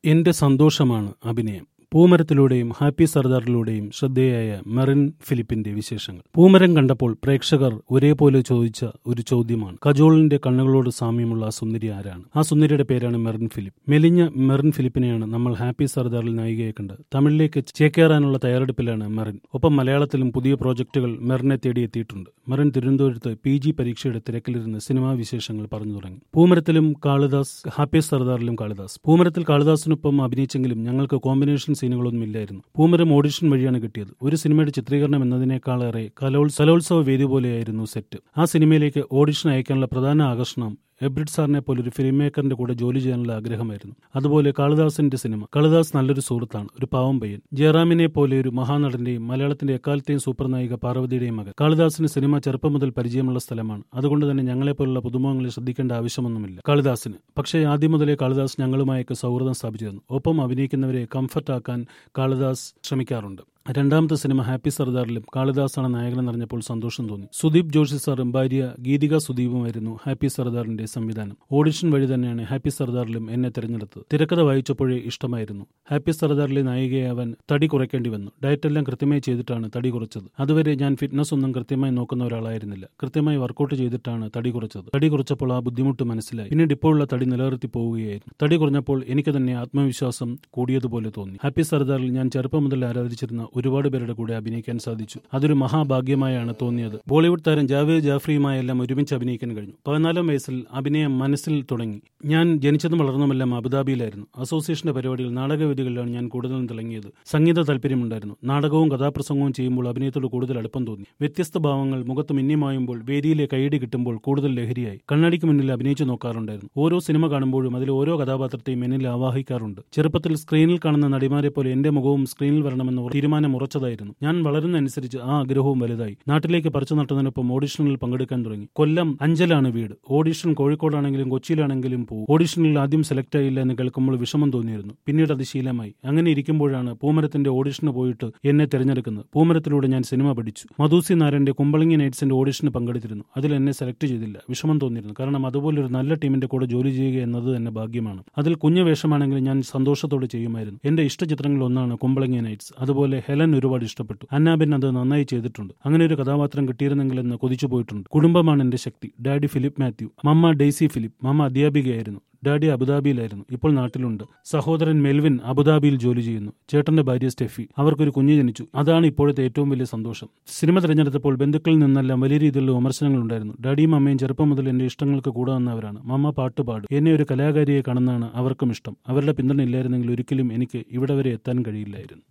എന്റെ സന്തോഷമാണ് അഭിനയം പൂമരത്തിലൂടെയും ഹാപ്പി സർദാറിലൂടെയും ശ്രദ്ധേയായ മെറിൻ ഫിലിപ്പിന്റെ വിശേഷങ്ങൾ പൂമരം കണ്ടപ്പോൾ പ്രേക്ഷകർ ഒരേപോലെ ചോദിച്ച ഒരു ചോദ്യമാണ് കജോളിന്റെ കണ്ണുകളോട് സാമ്യമുള്ള ആ സുന്ദരി ആരാണ് ആ സുന്ദരിയുടെ പേരാണ് മെറിൻ ഫിലിപ്പ് മെലിഞ്ഞ മെറിൻ ഫിലിപ്പിനെയാണ് നമ്മൾ ഹാപ്പി സർദാറിൽ നായികയെ കണ്ടത് തമിഴിലേക്ക് ചേക്കേറാനുള്ള തയ്യാറെടുപ്പിലാണ് മെറിൻ ഒപ്പം മലയാളത്തിലും പുതിയ പ്രോജക്റ്റുകൾ മെറിനെ തേടിയെത്തിയിട്ടുണ്ട് മെറിൻ തിരുവനന്തപുരത്ത് പി ജി പരീക്ഷയുടെ തിരക്കിലിരുന്ന് സിനിമാ വിശേഷങ്ങൾ പറഞ്ഞു തുടങ്ങി പൂമരത്തിലും കാളിദാസ് ഹാപ്പി സർദാറിലും കാളിദാസ് പൂമരത്തിൽ കാളിദാസിനൊപ്പം അഭിനയിച്ചെങ്കിലും ഞങ്ങൾക്ക് കോമ്പിനേഷൻ സീനുകളൊന്നും ഇല്ലായിരുന്നു പൂമരം ഓഡിഷൻ വഴിയാണ് കിട്ടിയത് ഒരു സിനിമയുടെ ചിത്രീകരണം എന്നതിനേക്കാളേറെ കലോത്സവ കലോത്സവ വേദി പോലെയായിരുന്നു സെറ്റ് ആ സിനിമയിലേക്ക് ഓഡിഷൻ അയക്കാനുള്ള പ്രധാന ആകർഷണം എബ്രിഡ് സാറിനെ പോലെ ഒരു ഫിലിം മേക്കറിന്റെ കൂടെ ജോലി ചെയ്യാനുള്ള ആഗ്രഹമായിരുന്നു അതുപോലെ കാളിദാസിന്റെ സിനിമ കാളിദാസ് നല്ലൊരു സുഹൃത്താണ് ഒരു പാവം പയ്യൻ ജയറാമിനെ പോലെ ഒരു മഹാനടന്റെയും മലയാളത്തിന്റെ എക്കാലത്തെയും സൂപ്പർ നായിക പാർവതിയുടെയും മകൻ കാളിദാസിന് സിനിമ ചെറുപ്പം മുതൽ പരിചയമുള്ള സ്ഥലമാണ് അതുകൊണ്ട് തന്നെ ഞങ്ങളെപ്പോലുള്ള പുതുമുഖങ്ങളെ ശ്രദ്ധിക്കേണ്ട ആവശ്യമൊന്നുമില്ല കാളിദാസിന് പക്ഷേ ആദ്യം മുതലേ കാളിദാസ് ഞങ്ങളുമായൊക്കെ സൗഹൃദം സ്ഥാപിച്ചിരുന്നു ഒപ്പം അഭിനയിക്കുന്നവരെ കംഫർട്ട് ആക്കാൻ കാളിദാസ് ശ്രമിക്കാറുണ്ട് രണ്ടാമത്തെ സിനിമ ഹാപ്പി സർദാറിലും കാളിദാസാണ് നായകനെന്ന് അറിഞ്ഞപ്പോൾ സന്തോഷം തോന്നി സുദീപ് ജോഷി സാറും ഭാര്യ ഗീതിക സുദീപുമായിരുന്നു ഹാപ്പി സർദാറിന്റെ സംവിധാനം ഓഡിഷൻ വഴി തന്നെയാണ് ഹാപ്പി സർദാറിലും എന്നെ തിരഞ്ഞെടുത്തത് തിരക്കഥ വായിച്ചപ്പോഴേ ഇഷ്ടമായിരുന്നു ഹാപ്പി സർദാറിലെ നായികയാവാൻ തടി കുറയ്ക്കേണ്ടി വന്നു ഡയറ്റെല്ലാം കൃത്യമായി ചെയ്തിട്ടാണ് തടി കുറച്ചത് അതുവരെ ഞാൻ ഫിറ്റ്നസ് ഒന്നും കൃത്യമായി നോക്കുന്ന ഒരാളായിരുന്നില്ല കൃത്യമായി വർക്കൗട്ട് ചെയ്തിട്ടാണ് തടി കുറച്ചത് തടി കുറച്ചപ്പോൾ ആ ബുദ്ധിമുട്ട് മനസ്സിലായി പിന്നീട് ഇപ്പോഴുള്ള തടി നിലനിർത്തി പോവുകയായിരുന്നു തടി കുറഞ്ഞപ്പോൾ എനിക്ക് തന്നെ ആത്മവിശ്വാസം കൂടിയതുപോലെ തോന്നി ഹാപ്പി സർദാറിൽ ഞാൻ ചെറുപ്പം മുതൽ ആരാധിച്ചിരുന്ന ഒരുപാട് പേരുടെ കൂടെ അഭിനയിക്കാൻ സാധിച്ചു അതൊരു മഹാഭാഗ്യമായാണ് തോന്നിയത് ബോളിവുഡ് താരം ജാവേദ് ജാഫ്രിയുമായെല്ലാം ഒരുമിച്ച് അഭിനയിക്കാൻ കഴിഞ്ഞു പതിനാലാം വയസ്സിൽ അഭിനയം മനസ്സിൽ തുടങ്ങി ഞാൻ ജനിച്ചതും വളർന്നതുമെല്ലാം അബുദാബിയിലായിരുന്നു അസോസിയേഷന്റെ പരിപാടികൾ നാടകവേദികളിലാണ് ഞാൻ കൂടുതലും തിളങ്ങിയത് സംഗീത താല്പര്യമുണ്ടായിരുന്നു നാടകവും കഥാപ്രസംഗവും ചെയ്യുമ്പോൾ അഭിനയത്തോട് കൂടുതൽ അടുപ്പം തോന്നി വ്യത്യസ്ത ഭാവങ്ങൾ മുഖത്ത് മിന്നിമായുമ്പോൾ വേദിയിലെ കൈയടി കിട്ടുമ്പോൾ കൂടുതൽ ലഹരിയായി കണ്ണാടിക്ക് മുന്നിൽ അഭിനയിച്ചു നോക്കാറുണ്ടായിരുന്നു ഓരോ സിനിമ കാണുമ്പോഴും അതിൽ ഓരോ കഥാപാത്രത്തെയും എന്നിൽ ആവാഹിക്കാറുണ്ട് ചെറുപ്പത്തിൽ സ്ക്രീനിൽ കാണുന്ന നടിമാരെ പോലെ എന്റെ മുഖവും സ്ക്രീനിൽ വരണമെന്ന് തീരുമാനം ഉറച്ചതായിരുന്നു ഞാൻ വളരുന്നതനുസരിച്ച് ആ ആഗ്രഹവും വലുതായി നാട്ടിലേക്ക് പറിച്ചു നട്ടതിനൊപ്പം ഓഡിഷനിൽ പങ്കെടുക്കാൻ തുടങ്ങി കൊല്ലം അഞ്ചലാണ് വീട് ഓഡിഷൻ കോഴിക്കോടാണെങ്കിലും കൊച്ചിയിലാണെങ്കിലും പോകും ഓഡിഷനിൽ ആദ്യം സെലക്ട് ആയില്ല എന്ന് കേൾക്കുമ്പോൾ വിഷമം തോന്നിയിരുന്നു പിന്നീട് അത് ശീലമായി അങ്ങനെ ഇരിക്കുമ്പോഴാണ് പൂമരത്തിന്റെ ഓഡിഷന് പോയിട്ട് എന്നെ തിരഞ്ഞെടുക്കുന്നത് പൂമരത്തിലൂടെ ഞാൻ സിനിമ പഠിച്ചു മധുസി നാരന്റെ കുമ്പളങ്ങി നൈറ്റ്സിന്റെ ഓഡിഷന് പങ്കെടുത്തിരുന്നു അതിൽ എന്നെ സെലക്ട് ചെയ്തില്ല വിഷമം തോന്നിയിരുന്നു കാരണം അതുപോലെ ഒരു നല്ല ടീമിന്റെ കൂടെ ജോലി ചെയ്യുക എന്നത് തന്നെ ഭാഗ്യമാണ് അതിൽ കുഞ്ഞു വേഷമാണെങ്കിലും ഞാൻ സന്തോഷത്തോടെ ചെയ്യുമായിരുന്നു എന്റെ ഇഷ്ടചിത്രങ്ങളിൽ ഒന്നാണ് കുമ്പളങ്ങി നൈറ്റ്സ് അതുപോലെ ഹെലൻ ഒരുപാട് ഇഷ്ടപ്പെട്ടു അന്നാബിൻ അത് നന്നായി ചെയ്തിട്ടുണ്ട് അങ്ങനെ ഒരു കഥാപാത്രം കിട്ടിയിരുന്നെങ്കിൽ എന്ന് കൊതിച്ചു പോയിട്ടുണ്ട് കുടുംബമാണ് എന്റെ ശക്തി daddy Philip Mathew mamma Daisy Philip mamma അധ്യാപികയായിരുന്നു ഡാഡി അബുദാബിയിലായിരുന്നു ഇപ്പോൾ നാട്ടിലുണ്ട് സഹോദരൻ മെൽവിൻ അബുദാബിയിൽ ജോലി ചെയ്യുന്നു ചേട്ടന്റെ ഭാര്യ സ്റ്റെഫി അവർക്കൊരു കുഞ്ഞ് ജനിച്ചു അതാണ് ഇപ്പോഴത്തെ ഏറ്റവും വലിയ സന്തോഷം സിനിമ തിരഞ്ഞെടുത്തപ്പോൾ ബന്ധുക്കളിൽ നിന്നെല്ലാം വലിയ രീതിയിലുള്ള വിമർശനങ്ങൾ ഉണ്ടായിരുന്നു ഡാഡിയും അമ്മയും ചെറുപ്പം മുതൽ എന്റെ ഇഷ്ടങ്ങൾക്ക് കൂടെ വന്നവരാണ് മമ്മ പാട്ട് പാടും എന്നെ ഒരു കലാകാരിയെ കാണുന്നതാണ് അവർക്കും ഇഷ്ടം അവരുടെ പിന്തുണ ഇല്ലായിരുന്നെങ്കിൽ ഒരിക്കലും എനിക്ക് ഇവിടെ വരെ എത്താൻ കഴിയില്ലായിരുന്നു